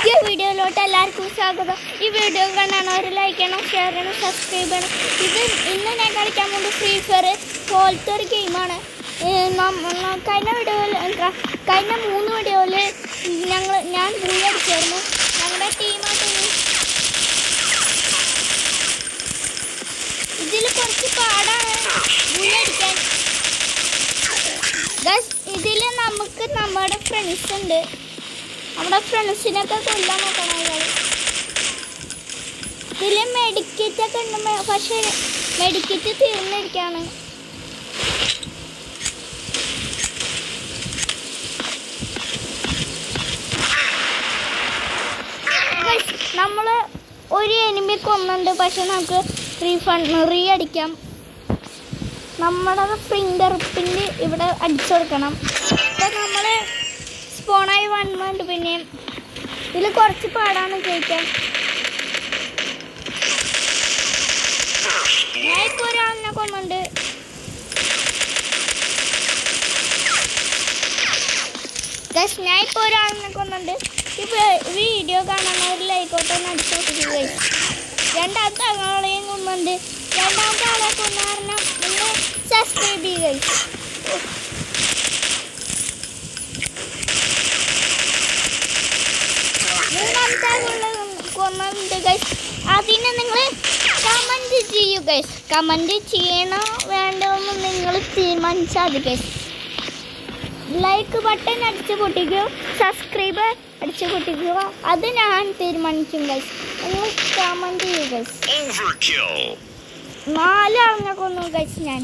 പുതിയ വീഡിയോയിലോട്ട് എല്ലാവർക്കും സ്വാഗതം ഈ വീഡിയോ കാണാൻ ഒരു ലൈക്ക് ചെയ്യണം ഷെയർ ചെയ്യണം സബ്സ്ക്രൈബ് ചെയ്യണം ഇത് ഇന്ന് ഞാൻ കളിക്കാൻ പോകുന്നത് ഫ്രീ ഫയർ പോലത്തെ ഒരു ഗെയിമാണ് കഴിഞ്ഞ വീഡിയോയിൽ കഴിഞ്ഞ മൂന്ന് വീഡിയോയിൽ ഞങ്ങൾ ഞാൻ ഫ്രീ അടിച്ചായിരുന്നു ഞങ്ങളുടെ ടീമായിട്ട് ഇതിൽ കുറച്ച് പാടാണ് ഫ്രീ അടിക്കാൻ ഇതിൽ നമുക്ക് നമ്മുടെ ഫ്രണ്ട്സ് ഉണ്ട് നമ്മുടെ ഫ്രണ്ട്സിനൊക്കെ കൊല്ലാൻ നോക്കണം അയാൾ ഇതിൽ മെഡിക്കറ്റ് ഒക്കെ ഉണ്ട് മെ- പക്ഷേ മെഡിക്കറ്റ് തീർന്നിരിക്കാണ് നമ്മൾ ഒരു എനിമി കൊന്നുണ്ട് പക്ഷെ നമുക്ക് റീഫണ്ട് റീ അടിക്കാം നമ്മുടെ ഫിംഗർ പ്രിന്റ് ഇവിടെ അടിച്ചു കൊടുക്കണം അപ്പം നമ്മൾ സ്പോണായി വന്നുണ്ട് പിന്നെ ഇതിൽ കുറച്ച് പാടാണ് ജയിക്കാൻ ഞാൻ ഇപ്പോൾ ഒരാളിനെ കൊന്നുണ്ട് ഗസ് ഞാൻ ഇപ്പോൾ ഒരാളിനെ കൊന്നുണ്ട് ഈ വീഡിയോ കാണാൻ ഒരു ലൈക്കോട്ടെ അടിച്ചു കൊടുക്കുക രണ്ടാമത്തെ ആളെയും കൊന്നുണ്ട് രണ്ടാമത്തെ ആളെ കൊന്ന കാരണം നിങ്ങൾ സബ്സ്ക്രൈബ് ചെയ്യുക മൂന്നാമത്തെ ആളുള്ള കൊന്നുണ്ട് ഗൈസ് അതിന് നിങ്ങൾ കമൻറ്റ് ചെയ്യൂ ഗൈസ് കമൻറ്റ് ചെയ്യണോ വേണ്ടോ എന്ന് നിങ്ങൾ തീരുമാനിച്ചാൽ മതി ഗൈസ് ലൈക്ക് ബട്ടൺ അടിച്ച് പൊട്ടിക്കുക സബ്സ്ക്രൈബ് അടിച്ച് പൊട്ടിക്കുക അത് ഞാൻ തീരുമാനിക്കും ഗൈസ് നിങ്ങൾ കമൻറ്റ് ചെയ്യൂ ഗൈസ് Overkill. നാലാളിനെ കൊന്നു ഗൈസ് ഞാൻ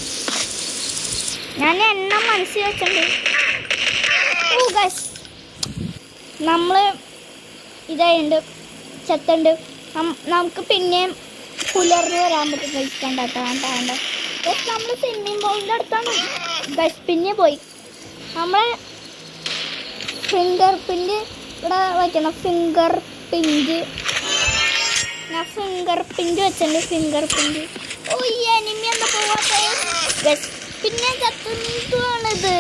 ഞാൻ എണ്ണം മനസ്സിൽ വെച്ചിട്ടുണ്ട് ഓ ഗൈസ് നമ്മൾ ഇതായിട്ടുണ്ട് ചത്തുണ്ട് നം- നമുക്ക് പിന്നെയും പുലർന്ന് വരാൻ പറ്റും ഗൈസ് കണ്ട കണ്ട കണ്ട ഗൈസ് നമ്മൾ സ്വിമ്മിങ് പൂളിൻ്റെ അടുത്താണ് ഗൈസ് പിന്നെ പോയി നമ്മൾ ഫിംഗർ പ്രിൻ്റ് ഇവിടെ വയ്ക്കണം ഫിംഗർ പ്രിൻ്റ് ഞാൻ ഫിംഗർ പ്രിന്റ് വെച്ചിട്ടുണ്ട് ഫിംഗർ പ്രിന്റ് ഓ ഈ അനിമി എന്താ പോവാത്തെ ഗസ് പിന്നെ ചത്തുന്നതാണിത്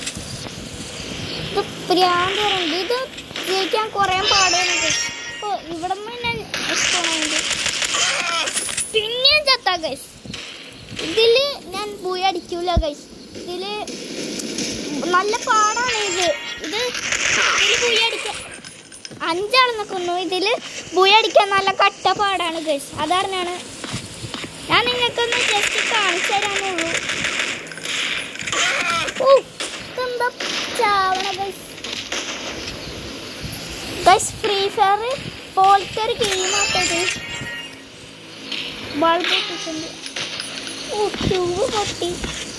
ഇത് പ്രാന്ത് പറയുന്നത് ഇത് ജയിക്കാൻ കുറേ പാടാണ് ഗസ് ഓ ഇവിടെ നിന്ന് ഇഷ്ടമാണെങ്കിൽ പിന്നെയും ചത്താ ഗൈസ് ഇതില് ഞാൻ പോയി അടിക്കൂല ഗൈസ് ഇതില് നല്ല പാടാണ് ഇത് ഇത് ഇതില് പോയി അടിക്കാൻ അഞ്ചാളെന്നെ കൊന്നു ഇതില് ബുയ അടിക്കാൻ നല്ല കട്ടപ്പാടാണ് ഗൈസ് അതറിഞ്ഞാണ് ഞാൻ നിങ്ങൾക്കൊന്ന് ജസ്റ്റ് കാണിച്ചു തരാന്നുള്ളൂ ഓ ഇതെന്താ ചാവണ ഗൈസ് ഗൈസ് ഫ്രീ ഫയർ പോലത്തെ ഒരു ഗെയിമാട്ടത് ബൾബ് ഇട്ടിട്ടുണ്ട് ഓ ട്യൂബ് പൊട്ടി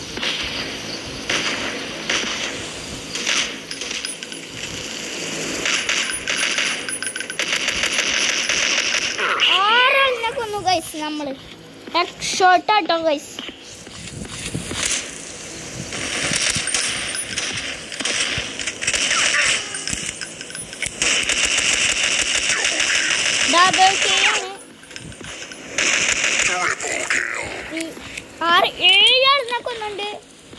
ആറെണ്ണ കൊന്നു ഗൈസ് നമ്മള് ഷോർട്ട് ആട്ടോ ഗൈസ് ഡബിൾ ആണ് ഈ ആറ് ഏഴാളിനെ കൊന്നുണ്ട്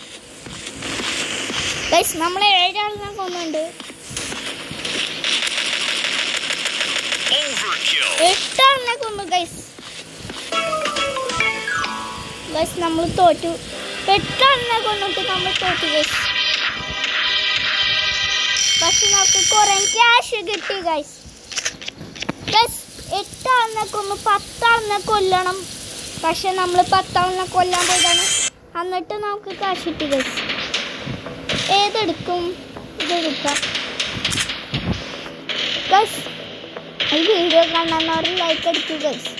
ഗൈസ് നമ്മളെ ഏഴാളിനെ കൊന്നുണ്ട് Overkill. എട്ടാളിനെ കൊന്നു ഗൈസ് ഗൈസ് നമ്മൾ തോറ്റു എട്ടാളിനെ കൊന്നിട്ട് നമ്മൾ തോറ്റു ഗൈസ് പക്ഷെ നമുക്ക് കുറെ ക്യാഷ് കിട്ടി ഗൈസ് ഗൈസ് എട്ടാളിനെ കൊന്നു പത്താളിനെ കൊല്ലണം പക്ഷെ നമ്മൾ പത്താളിനെ കൊല്ലാൻ പോയതാണ് എന്നിട്ട് നമുക്ക് കാശ് കിട്ടി ഗൈസ് ഏതെടുക്കും ഇതെടുക്കാം ഗൈസ് ഈ വീഡിയോ കാണാൻ ലൈക്ക് അടിക്കൂ ഗൈസ്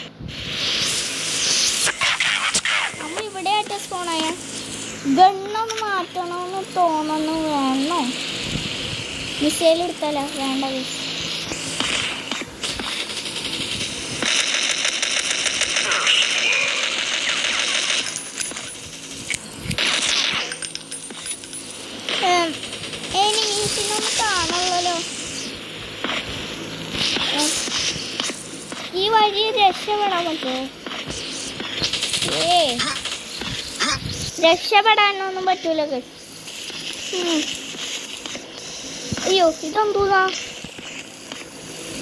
നമ്മൾ ഇവിടെ ആയിട്ട് സ്പോണായ ഗണ്ണൊന്ന് മാറ്റണമെന്ന് തോന്നുന്നു വേണോ മിസൈൽ എടുത്താലോ വേണ്ട ഗൈസ് എനിമീസിനൊന്നും കാണുള്ളല്ലോ ഏ, ഈ വഴി രക്ഷപ്പെടാൻ പറ്റുമോ ഏ രക്ഷപ്പെടാനൊന്നും പറ്റൂല guys. ഉം. അയ്യോ ഇതെന്തൂന്നാ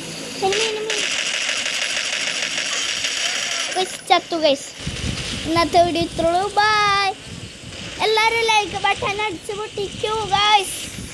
ചത്തു ഗൈസ് ഇന്നത്തെ വീഡിയോ ഇത്രയുള്ളൂ ബൈ എല്ലാവരും ലൈക്ക് ബട്ടൺ അടിച്ച് പൊട്ടിക്കൂ ഗൈസ്